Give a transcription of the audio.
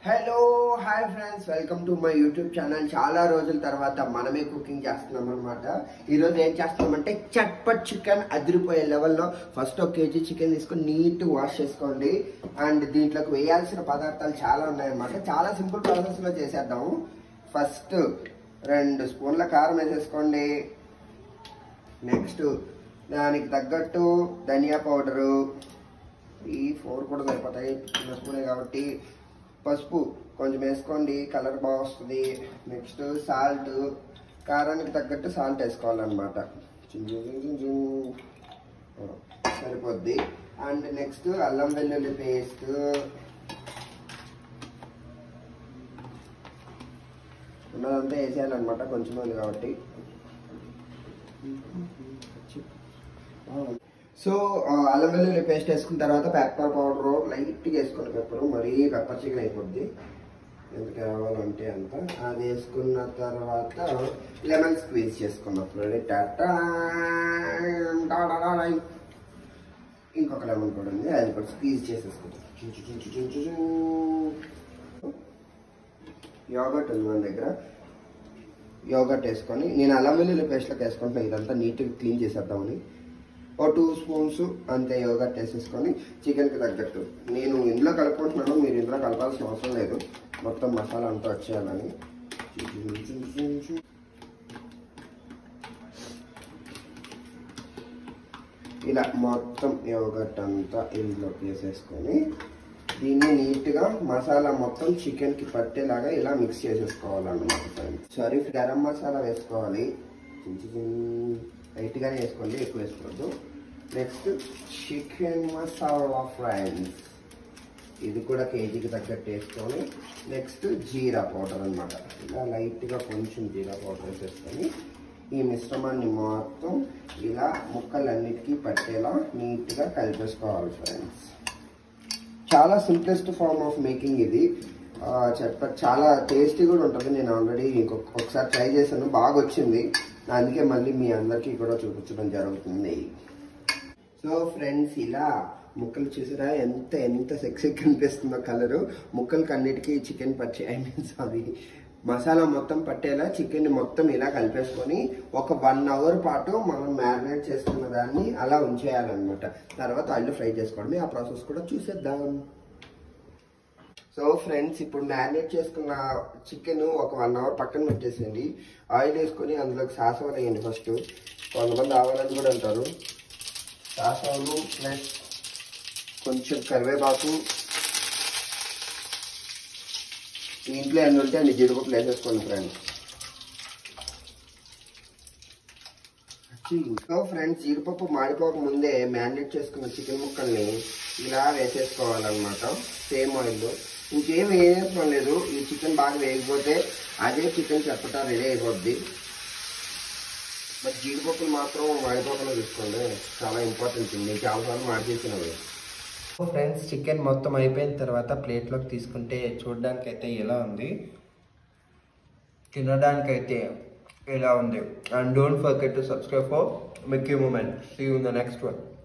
Hello hi friends welcome to my YouTube channel చాలా రోజుల తర్వాత మనమే కుకింగ్ చేస్తున్నాం అనమాట ఈరోజు ఏం చేస్తున్నామంటే చట్పట్ చికెన్ అదిరిపోయే లెవెల్లో ఫస్ట్ ఒక కేజీ చికెన్ తీసుకొని నీట్ వాష్ చేసుకోండి అండ్ దీంట్లోకి వేయాల్సిన పదార్థాలు చాలా ఉన్నాయన్నమాట చాలా సింపుల్ ప్రాసెస్లో చేసేద్దాము ఫస్ట్ రెండు స్పూన్ల కారం వేసేసుకోండి నెక్స్ట్ దానికి తగ్గట్టు ధనియా పౌడరు ఈ ఫోర్ కూడా సరిపోతాయి చిన్న స్పూనే కాబట్టి పసుపు కొంచెం వేసుకోండి కలర్ బాగా వస్తుంది నెక్స్ట్ సాల్ట్ కారానికి తగ్గట్టు సాల్ట్ వేసుకోవాలన్నమాట చిన్ చిన్ చిన్ చిన్ చిన్. ఆ, సరిపోద్ది అండ్ నెక్స్ట్ అల్లం వెల్లుల్లి పేస్ట్ ఉన్నదంతా వేసేయాలన్నమాట కొంచెం ఉంది కాబట్టి సో ఆ, అల్లం వెల్లుల్లి పేస్ట్ వేసుకున్న తర్వాత పెప్పర్ పౌడర్ లైట్గా వేసుకోండి పెప్పర్ మరీ పెప్పర్ చికెన్ అయిపోద్ది ఎంత కావాలంటే అంత అది వేసుకున్న తర్వాత లెమన్ స్క్వీజ్ చేసుకున్నప్పుడు టాటా టాటాటాయ్. ఇంకొక లెమన్ కూడా ఉంది అది కూడా స్క్వీజ్ చేసేసుకుంటాం యోగట్ ఉంది మన దగ్గర యోగట్ వేసుకొని నేను అల్లం వెల్లుల్లి పేస్ట్లోకి వేసుకుంటున్నాను ఇదంతా నీట్గా క్లీన్ చేసేద్దామని ఓ టూ స్పూన్స్ అంతే యోగట్ వేసేసుకొని చికెన్కి తగ్గట్టు నేను ఇందులో కలుపుకుంటున్నాను మీరు ఇందులో కలపాల్సిన అవసరం లేదు మొత్తం మసాలా అంతా వచ్చేయాలని ఇలా మొత్తం యోగట్ అంతా ఇందులోకి వేసేసుకొని దీన్ని నీట్గా మసాలా మొత్తం చికెన్కి పట్టేలాగా ఇలా మిక్స్ చేసేసుకోవాలన్నమాట ఫ్రెండ్స్ సారీ గరం మసాలా వేసుకోవాలి లైట్గానే వేసుకోండి ఎక్కువ వేసుకోవద్దు నెక్స్ట్ చికెన్ మసాలా ఫ్రెండ్స్ ఇది కూడా కేజీకి తగ్గట్టు వేసుకొని నెక్స్ట్ జీరా పౌడర్ అనమాట ఇలా లైట్గా కొంచెం జీరా పౌడర్ వేసేసుకొని ఈ మిశ్రమాన్ని మొత్తం ఇలా ముక్కలన్నిటికీ పట్టేలా నీట్గా కలిపేసుకోవాలి ఫ్రెండ్స్ చాలా సింప్లెస్ట్ ఫార్మ్ ఆఫ్ మేకింగ్ ఇది ఆ, చెప్ప చాలా టేస్టీ కూడా ఉంటుంది నేను ఆల్రెడీ ఇంకొక ఒకసారి ట్రై చేశాను బాగా వచ్చింది అందుకే మళ్ళీ మీ అందరికీ కూడా చూపించడం జరుగుతుంది సో ఫ్రెండ్స్ ఇలా ముక్కలు చూసారా ఎంత ఎంత సెక్సీ కనిపిస్తుందో కలరు ముక్కలకి అన్నిటికీ చికెన్ పచ్చి ఐ మీన్ సారీ మసాలా మొత్తం పట్టేలా చికెన్ మొత్తం ఇలా కలిపేసుకొని ఒక వన్ అవర్ పాటు మనం మ్యారినేట్ చేసుకున్న దాన్ని అలా ఉంచేయాలన్నమాట తర్వాత ఆయిల్ ఫ్రై చేసుకోవడమే ఆ ప్రాసెస్ కూడా చూసేద్దాం సో ఫ్రెండ్స్ ఇప్పుడు మ్యారినేట్ చేసుకున్న చికెన్ ఒక వన్ అవర్ పక్కన పెట్టేసేయండి ఆయిల్ వేసుకొని అందులోకి సాసవలు వేయండి ఫస్ట్ కొంతమంది ఆవాలని కూడా అంటారు సాసవలు ప్లస్ కొంచెం కరివేపాకు మీ ఇంట్లో ఎన్ని ఉంటే అన్ని జీడిపప్పులు వేసేసుకోండి ఫ్రెండ్స్ సో ఫ్రెండ్స్ జీడిపప్పు మాడిపోక ముందే మ్యారినేట్ చేసుకున్న చికెన్ ముక్కల్ని ఇలా వేసేసుకోవాలన్నమాట సేమ్ ఆయిల్లో ఇంకేం వేయడం లేదు ఈ చికెన్ బాగా వేయకపోతే అదే చికెన్ చెప్పట రెడీ అయిపోద్ది బట్ జీడిపప్పులు మాత్రం మాడిపోకుండా తీసుకోండి చాలా ఇంపార్టెంట్ నేను చాలాసార్లు మాడి చేసినవి ఫ్రెండ్స్ చికెన్ మొత్తం అయిపోయిన తర్వాత ప్లేట్లోకి తీసుకుంటే చూడడానికి అయితే ఎలా ఉంది తినడానికి అయితే ఎలా ఉంది and don't forget to subscribe for Mickey moment see you in the next one